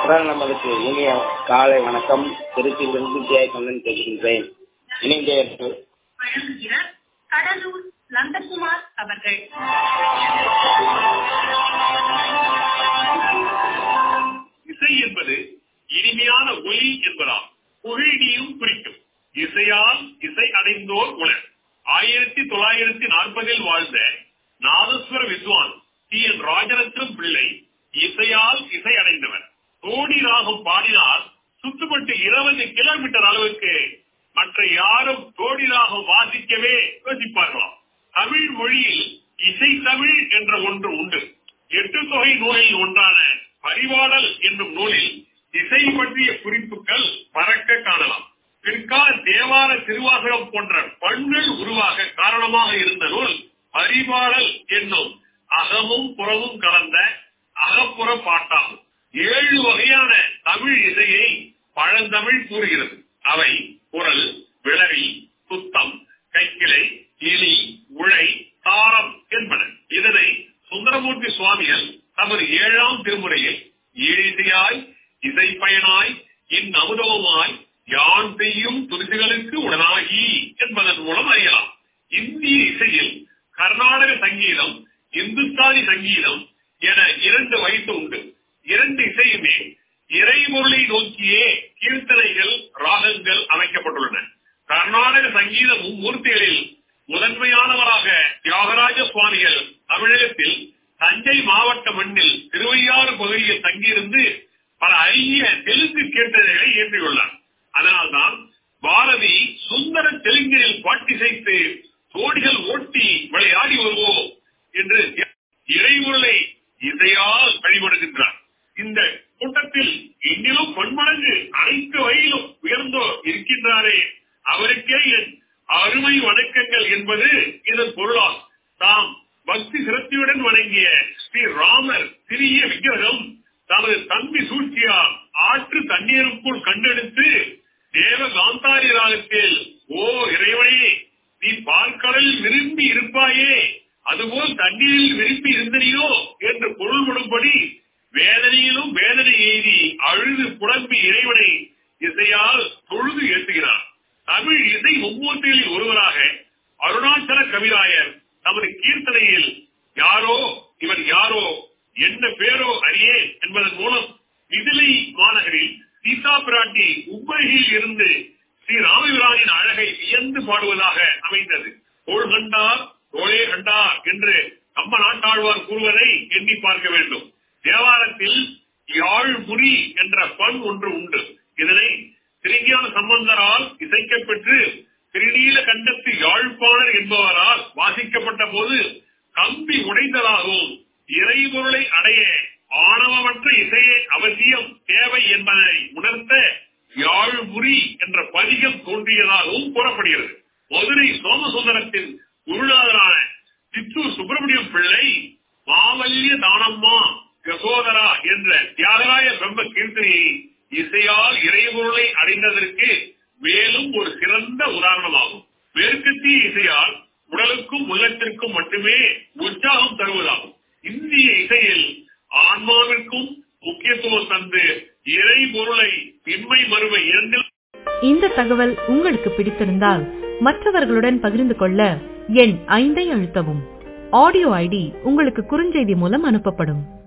குரல் நமதுக்கு இனிய காலை வணக்கம் திருச்சியிலிருந்து ஜெயகண்ணன் பேசுகின்றேன் இணைந்தேர்கள் வழங்குகிறார் கடலூர் நந்தகுமார் அவர்கள் இசை என்பது இனிமையான ஒலி என்பதாம் புகழினியும் குறிக்கும் இசையால் இசை அடைந்தோர் உலர் ஆயிரத்தி தொள்ளாயிரத்தி நாற்பதில் வாழ்ந்த நாதஸ்வர வித்வான் டி என் ராஜரத்னம் பிள்ளை இசையால் இசை அடைந்தவர் தோடி ராகம் பாடினால் சுத்துப்பட்டு இருபது கிலோமீட்டர் அளவுக்கு மற்ற யாரும் தோடி ராகம் வாசிக்கவே யோசிப்பார்களாம் தமிழ் மொழியில் இசை தமிழ் என்ற ஒன்று உண்டு எட்டு தொகை நூலில் ஒன்றான பரிவாடல் என்னும் நூலில் இசை பற்றிய குறிப்புகள் பறக்க காணலாம் பிற்கால தேவார திருவாசகம் போன்ற பண்கள் உருவாக காரணமாக இருந்த நூல் பரிபாடல் என்னும் அகமும் புறமும் கலந்த அகப்புற பாட்டாகும் ஏழு வகையான தமிழ் இசையை பழந்தமிழ் கூறுகிறது அவை குரல் விளரி சுத்தம் கைக்கிளை இலி உழை தாரம் என்பன இதனை சுந்தரமூர்த்தி சுவாமிகள் தமது ஏழாம் திருமுறையில் ஈழிசையாய் இசை பயனாய் இந்நமுதவுமாய் யான் செய்யும் துரிசுகளுக்கு உடனாகி என்பதன் மூலம் அறியலாம் இந்திய இசையில் கர்நாடக சங்கீதம் இந்துஸ்தானி சங்கீதம் என இரண்டு வயசு உண்டு இரண்டு இசையுமே இறைபொருளை நோக்கியே கீர்த்தனைகள் ராகங்கள் அமைக்கப்பட்டுள்ளன கர்நாடக சங்கீத மும்மூர்த்திகளில் முதன்மையானவராக தியாகராஜ சுவாமிகள் தமிழகத்தில் தஞ்சை மாவட்ட மண்ணில் திருவையாறு பகுதியில் தங்கியிருந்து பல அரிய தெலுங்கு கீர்த்தனைகளை இயற்றியுள்ளார் அதனால்தான் பாரதி சுந்தர தெலுங்கில் பாட்டிசைத்து தோடிகள் ஓட்டி விளையாடி வருவோம் என்று இறைமுறை இசையால் வழிபடுகின்றார் இந்த கூட்டத்தில் இன்னிலும் பன்மடங்கு அனைத்து வகையிலும் உயர்ந்தோர் இருக்கின்றாரே அவருக்கே என் அருமை வணக்கங்கள் என்பது இதன் பொருளாகும் தாம் பக்தி சிரத்தியுடன் வணங்கிய ஸ்ரீ ராமர் சிறிய விக்கிரகம் தமது தம்பி சூழ்ச்சியால் ஆற்று தண்ணீருக்குள் கண்டெடுத்து தேவ காந்தாரி ராகத்தில் ஓ இறைவனே நீ பால்கடலில் விரும்பி இருப்பாயே அதுபோல் தண்ணீரில் விரும்பி இருந்தனியோ என்று பொருள்படும்படி வேதனையிலும் வேதனை எய்தி அழுது புலம்பி இறைவனை இசையால் தொழுது ஏற்றுகிறார் தமிழ் இசை மும்மூர்த்திகளில் ஒருவராக அருணாச்சல கவிராயர் தமது கீர்த்தனையில் யாரோ இவர் யாரோ என்ன பேரோ அறியே என்பதன் மூலம் மிதிலை மாநகரில் சீதா பிராட்டி உப்பருகில் இருந்து ஸ்ரீ ராமபிரானின் அழகை வியந்து பாடுவதாக அமைந்தது தோள் கண்டார் தோளே கண்டார் என்று கம்ப நாட்டாழ்வார் கூறுவதை எண்ணி பார்க்க வேண்டும் தேவாரத்தில் யாழ்முறி என்ற பண் ஒன்று உண்டு இதனை திருஞான சம்பந்தரால் இசைக்கப்பெற்று திருநீல கண்டத்து யாழ்ப்பாணர் என்பவரால் வாசிக்கப்பட்ட போது கம்பி உடைந்ததாகவும் இறைபொருளை அடைய ஆணவமற்ற இசையே அவசியம் தேவை என்பதை உணர்த்த யாழ்முறி என்ற பதிகம் தோன்றியதாகவும் கூறப்படுகிறது மதுரை சோமசுந்தரத்தின் குருநாதரான சித்தூர் சுப்பிரமணியம் பிள்ளை மாவல்ய தானம்மா யசோதரா என்ற தியாகராய பிரம்ம கீர்த்தனையை இசையால் இறைபொருளை அடைந்ததற்கு மேலும் ஒரு சிறந்த உதாரணமாகும் மேற்கத்திய இசையால் உடலுக்கும் உள்ளத்திற்கும் மட்டுமே உற்சாகம் தருவதாகும் இந்திய இசையில் ஆன்மாவிற்கும் முக்கியத்துவம் தந்து இறை பொருளை இன்மை மறுமை இரண்டில் இந்த தகவல் உங்களுக்கு பிடித்திருந்தால் மற்றவர்களுடன் பகிர்ந்து கொள்ள எண் ஐந்தை அழுத்தவும் ஆடியோ ஐடி உங்களுக்கு குறுஞ்செய்தி மூலம் அனுப்பப்படும்